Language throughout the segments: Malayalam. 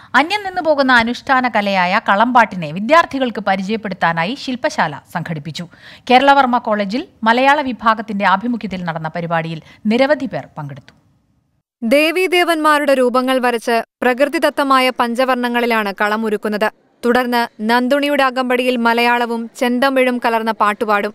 അന്യം നിന്നു പോകുന്ന അനുഷ്ഠാന കലയായ കളമ്പാട്ടിനെ വിദ്യാർത്ഥികൾക്ക് പരിചയപ്പെടുത്താനായി ശില്പശാല സംഘടിപ്പിച്ചു കേരളവർമ്മ കോളേജിൽ മലയാള വിഭാഗത്തിന്റെ ആഭിമുഖ്യത്തിൽ നടന്ന പരിപാടിയിൽ നിരവധി പേർ പങ്കെടുത്തു ദേവീദേവന്മാരുടെ രൂപങ്ങൾ വരച്ച് പ്രകൃതിദത്തമായ പഞ്ചവർണ്ണങ്ങളിലാണ് കളമൊരുക്കുന്നത് തുടർന്ന് നന്ദുണിയുടെ അകമ്പടിയിൽ മലയാളവും ചെന്തമിഴും കലർന്ന പാട്ടുപാടും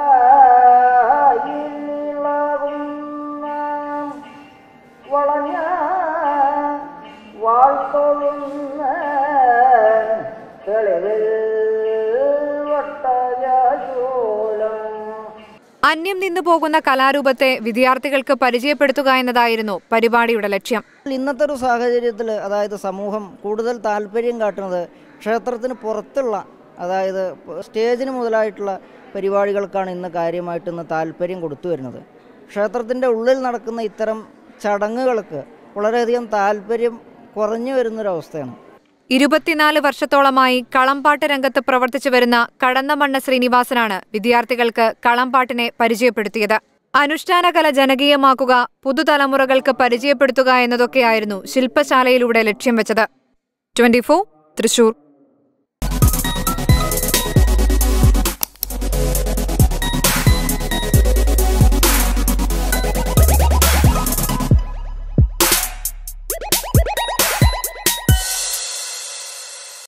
അന്യം നിന്നു പോകുന്ന കലാരൂപത്തെ വിദ്യാർത്ഥികൾക്ക് പരിചയപ്പെടുത്തുക എന്നതായിരുന്നു പരിപാടിയുടെ ലക്ഷ്യം ഇന്നത്തെ ഒരു സാഹചര്യത്തിൽ അതായത് സമൂഹം കൂടുതൽ താല്പര്യം കാട്ടുന്നത് ക്ഷേത്രത്തിന് പുറത്തുള്ള അതായത് സ്റ്റേജിന് മുതലായിട്ടുള്ള പരിപാടികൾക്കാണ് ഇന്ന് കാര്യമായിട്ട് ഇന്ന് താല്പര്യം കൊടുത്തു വരുന്നത് ക്ഷേത്രത്തിൻ്റെ ഉള്ളിൽ നടക്കുന്ന ഇത്തരം ചടങ്ങുകൾക്ക് വളരെയധികം താല്പര്യം കുറഞ്ഞു വരുന്നൊരവസ്ഥയാണ് ഇരുപത്തിനാല് വർഷത്തോളമായി കളംപാട്ട് രംഗത്ത് പ്രവർത്തിച്ചു വരുന്ന കടന്നമണ്ണ ശ്രീനിവാസനാണ് വിദ്യാർത്ഥികൾക്ക് കളംപാട്ടിനെ പരിചയപ്പെടുത്തിയത് അനുഷ്ഠാനകല ജനകീയമാക്കുക പുതുതലമുറകൾക്ക് പരിചയപ്പെടുത്തുക എന്നതൊക്കെയായിരുന്നു ശില്പശാലയിലൂടെ ലക്ഷ്യം വെച്ചത് ട്വന്റി തൃശൂർ